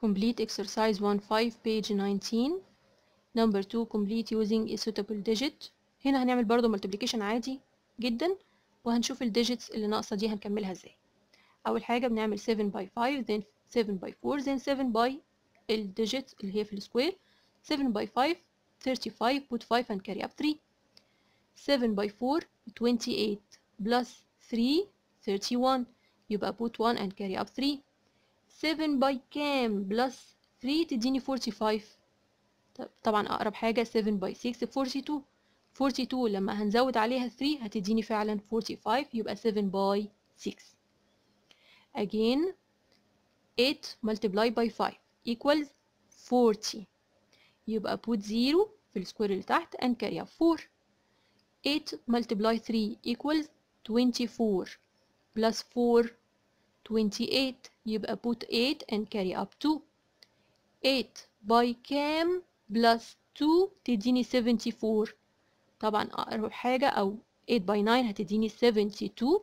complete exercise 1 5 page 19 number 2 complete using a suitable digit هنا هنعمل برضو multiplication عادي جدا وهنشوف الديجيتس اللي ناقصة دي هنكملها ازاي أول حاجة بنعمل 7 by 5 then 7 by 4 then 7 by الديجيت اللي هي في السكوير 7 by 5 35 put 5 and carry up 3 7 by 4 28 plus 3 31 يبقى put 1 and carry up 3 7 by كام plus 3 تديني 45 طب- طبعا أقرب حاجة 7 by 6 42 42 لما هنزود عليها 3 هتديني فعلا 45 يبقى 7 by 6 again 8 multiply by 5 equals 40 يبقى put 0 في السكوير اللي تحت and carry up 4 8 multiply 3 equals 24 plus 4 28 يبقى put 8 and carry up 2 8 by كام plus 2 تديني 74 طبعا أقرب حاجة أو 8 by 9 هتديني 72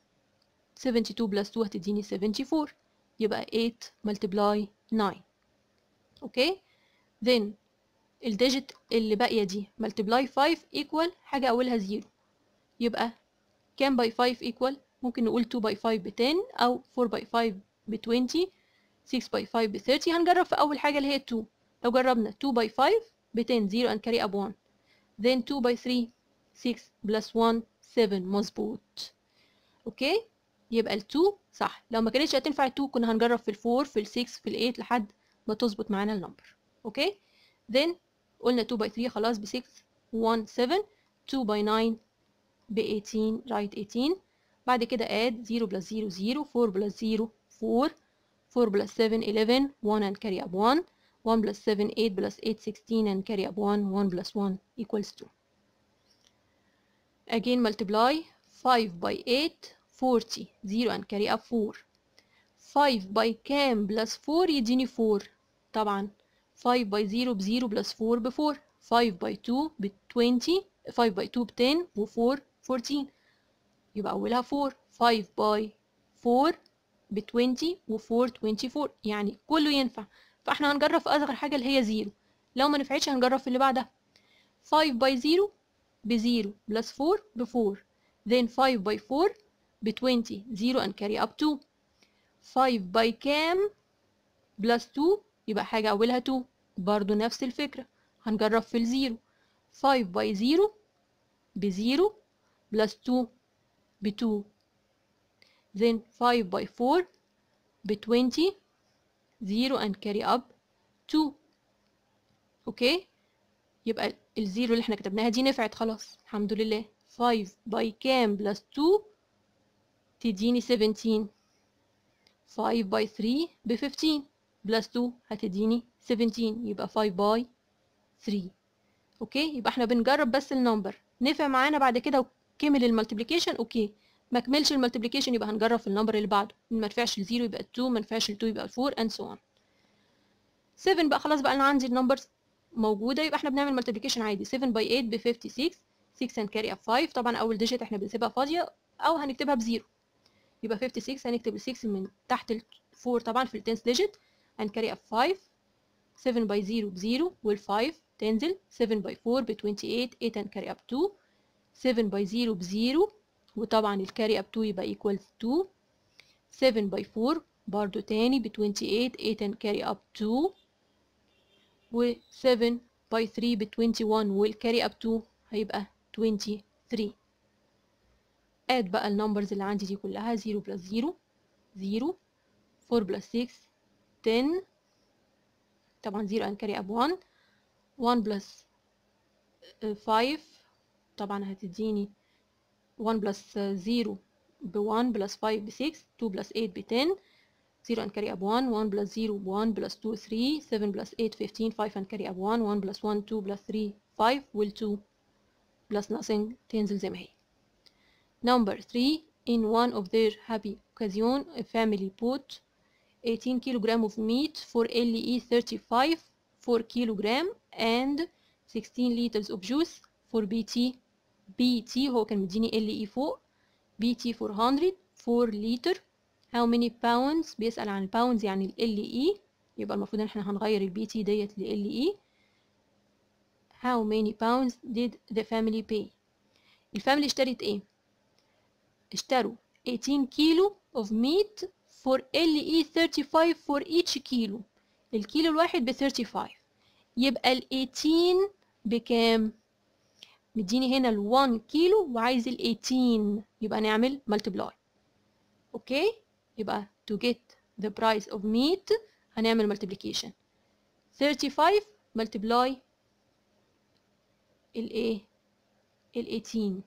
72 plus 2 هتديني 74 يبقى 8 multiply 9 اوكي then الديجيت اللي باقية دي multiply 5 equal حاجة أولها 0 يبقى كام by 5 equal ممكن نقول 2 by 5 ب 10 أو 4 by 5 ب 20 6 by 5 ب 30 هنجرب في أول حاجة اللي هي 2 لو جربنا 2 by 5 ب 10 0 and carry up 1 then 2 by 3 6 plus 1 7 مظبوط اوكي يبقى ال 2 صح لو ما كانتش هتنفع ال 2 كنا هنجرب في ال 4 في ال 6 في ال 8 لحد ما تظبط معانا النمبر اوكي then قلنا 2 by 3 خلاص ب 6 1 7 2 by 9 ب 18 right 18 بعد كده add 0 plus 0 0 4 plus 0 4 4 plus 7 11 1 and carry up 1 1 plus 7 8 plus 8 16 and carry up 1 1 plus 1 equals 2 again multiply 5 by 8 40 0 and carry up 4 5 by كام plus 4 يديني 4 طبعا 5 by 0 ب 0 plus 4 ب 4 5 by 2 ب 20 5 by 2 ب 10 و 4 14 يبقى أولها 4 5 by 4 ب 20 و 4 24 يعني كله ينفع فاحنا هنجرب في أصغر حاجة اللي هي 0 لو ما نفعتش هنجرب في اللي بعدها 5 by 0 ب 0 plus 4 ب 4 then 5 by 4 ب 20 0 and carry up 2 5 by كام plus 2 يبقى حاجة أولها 2 برضو نفس الفكرة هنجرب في الزيرو 5 by 0 ب 0 plus 2 ب 2 then 5 by 4 ب 20 0 and carry up 2 اوكي يبقى الزيرو اللي احنا كتبناها دي نفعت خلاص الحمد لله 5 by كام plus 2 تديني 17 5 by 3 ب 15 plus 2 هتديني 17 يبقى 5 by 3 اوكي يبقى احنا بنجرب بس النمبر نفع معانا بعد كده وكمل المالتيبليكيشن اوكي ما كملش المالتيبليكيشن يبقى هنجرب في النمبر اللي بعده ما نفعش الزيرو يبقى 2 ما نفعش ال 2 يبقى 4 and so on 7 بقى خلاص بقى انا عندي النمبرز موجوده يبقى احنا بنعمل مالتيبليكيشن عادي 7 by 8 ب 56 6 and carry up 5 طبعا اول ديجيت احنا بنسيبها فاضيه او هنكتبها بزيرو يبقى 56 هنكتب ال 6 من تحت ال 4 طبعا في ال 10 ديجيت and carry up 5 7 by 0 ب 0 وال 5 تنزل 7 by 4 ب 28 8 and carry up 2 7 by 0 ب 0 وطبعا الكاري اب 2 يبقى equals 2 7 by 4 برضو تاني ب 28 8 and carry up 2 و 7 by 3 ب 21 والكاري اب 2 هيبقى 23 add بقى النمبرز اللي عندي دي كلها 0 plus 0 0 4 plus 6 10 طبعا 0 and carry up 1 1 plus 5 طبعا هتديني 1 plus 0 ب 1 plus 5 ب 6 2 plus 8 ب 10 0 and carry up 1 1 plus 0 ب 1 plus 2 3 7 plus 8 15 5 and carry up 1 1 plus 1 2 plus 3 5 وال 2 plus nothing تنزل زي ما هي number 3 in one of their happy occasion a family put 18 kilogram of meat for LE 35 4 kilogram and 16 liters of juice for BT BT هو كان مديني LE فوق BT 400 4 liter how many pounds بيسأل عن الباوندز يعني ال LE يبقى المفروض ان احنا هنغير البي تي ديت ل ال اي how many pounds did the family pay الفاميلي اشترت ايه اشتروا 18 كيلو of meat for LE 35 for each كيلو الكيلو الواحد ب 35 يبقى ال 18 بكام مديني هنا ال 1 كيلو وعايز ال 18 يبقى نعمل multiply اوكي يبقى to get the price of meat هنعمل multiplication 35 multiply الايه ال 18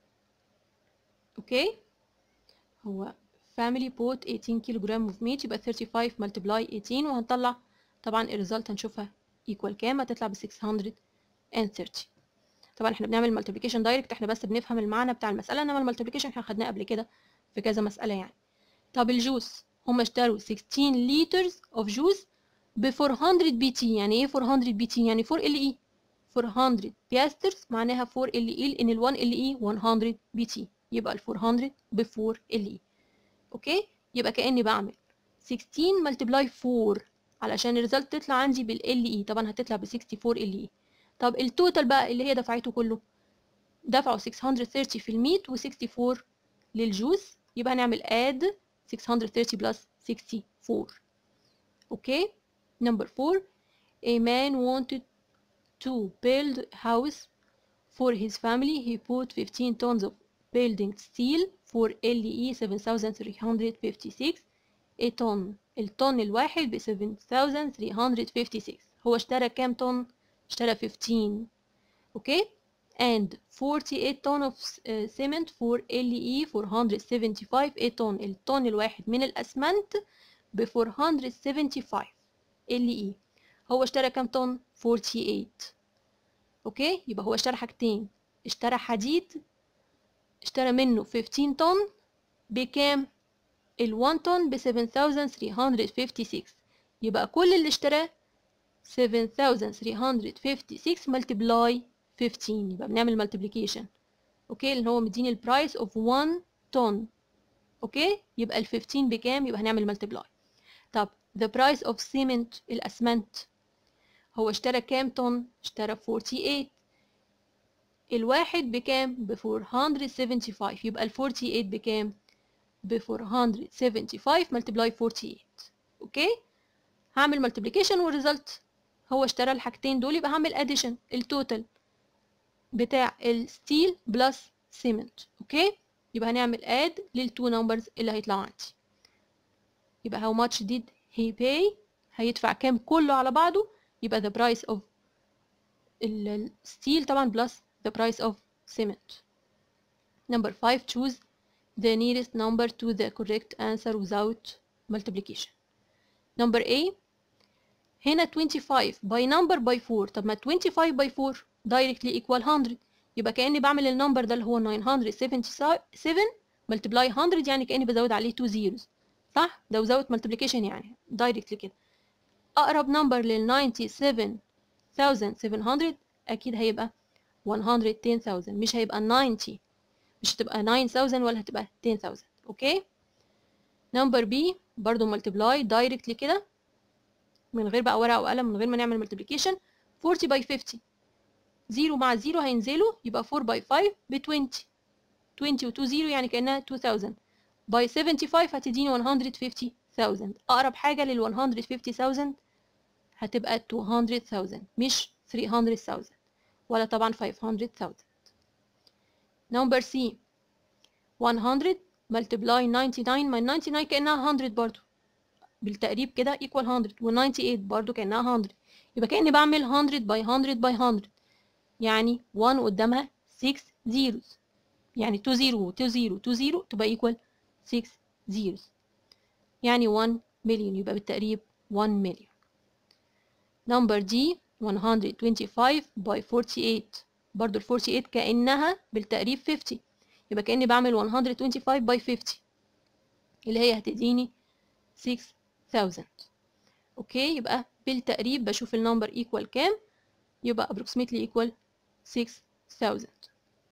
اوكي هو family bought 18 كيلو جرام of meat يبقى 35 multiply 18 وهنطلع طبعا الريزلت هنشوفها equal كام هتطلع ب 630 طبعا احنا بنعمل multiplication دايركت احنا بس بنفهم المعنى بتاع المسألة انما المالتيبليكيشن احنا خدناه قبل كده في كذا مسألة يعني طب الجوس هم اشتروا 16 لترز اوف جوس ب 400 بي تي يعني ايه 400 بي تي يعني 4 ال اي 400 بياسترز معناها 4 ال اي لان ال 1 ال اي 100 بي تي يبقى ال 400 ب 4 ال اي اوكي يبقى كاني بعمل 16 ملتبلاي 4 علشان الريزلت تطلع عندي بال اي طبعا هتطلع ب 64 ال اي طب التوتال بقى اللي هي دفعته كله دفعوا 630 في الميت و64 للجوز يبقى هنعمل add 630 plus 64 okay number 4 a man wanted to build a house for his family he bought 15 tons of building steel for LE 7356 a ton الطن الواحد ب 7356 هو اشترى كام طن اشترى 15 اوكي and 48 ton of uh, cement for LE 475 a ton الطن الواحد من الأسمنت ب 475 LE هو اشترى كام طن 48 اوكي يبقى هو اشترى حاجتين اشترى حديد اشترى منه 15 طن بكام ال 1 طن ب 7356 يبقى كل اللي اشتراه 7356 multiply 15 يبقى بنعمل multiplication اوكي اللي هو مديني البرايس اوف 1 طن اوكي يبقى ال 15 بكام يبقى هنعمل multiply طب the price of cement الاسمنت هو اشترى كام طن اشترى 48 الواحد بكام ب 475 يبقى ال 48 بكام ب 475 multiply 48 اوكي هعمل multiplication والريزلت هو اشترى الحاجتين دول يبقى هعمل addition التوتال بتاع الستيل بلس سيمنت اوكي يبقى هنعمل اد للتو نمبرز اللي هيطلعوا عندي يبقى how much did he pay هيدفع كام كله على بعضه يبقى the price of الستيل طبعا plus the price of cement number 5 choose the nearest number to the correct answer without multiplication number A هنا 25 by number by 4 طب ما 25 by 4 directly equal 100 يبقى كأني بعمل النمبر ده اللي هو 977 multiply 100 يعني كأني بزود عليه 2 zeros صح؟ ده without multiplication يعني directly كده أقرب نمبر لل 97700 أكيد هيبقى 110000 مش هيبقى 90 مش هتبقى 9000 ولا هتبقى 10000 أوكي؟ نمبر B برضو multiply directly كده من غير بقى ورقة وقلم من غير ما نعمل multiplication 40 by 50 0 مع 0 هينزلوا يبقى 4 by 5 ب 20 20 و 2 0 يعني كأنها 2000 by 75 هتديني 150000 أقرب حاجة لل 150000 هتبقى 200000 مش 300000 ولا طبعا 500000 number C 100 multiply 99 my 99 كأنها 100 برضو بالتقريب كده equal 100 و 98 برضو كأنها 100 يبقى كأني بعمل 100 by 100 by 100 يعني 1 قدامها 6 zeros يعني 2 0 و 2 0 2 0 تبقى equal 6 zeros يعني 1 مليون يبقى بالتقريب 1 مليون number D 125 by 48 برضو ال 48 كأنها بالتقريب 50 يبقى كأني بعمل 125 by 50 اللي هي هتديني 6000 اوكي يبقى بالتقريب بشوف النمبر equal كام يبقى approximately equal 6000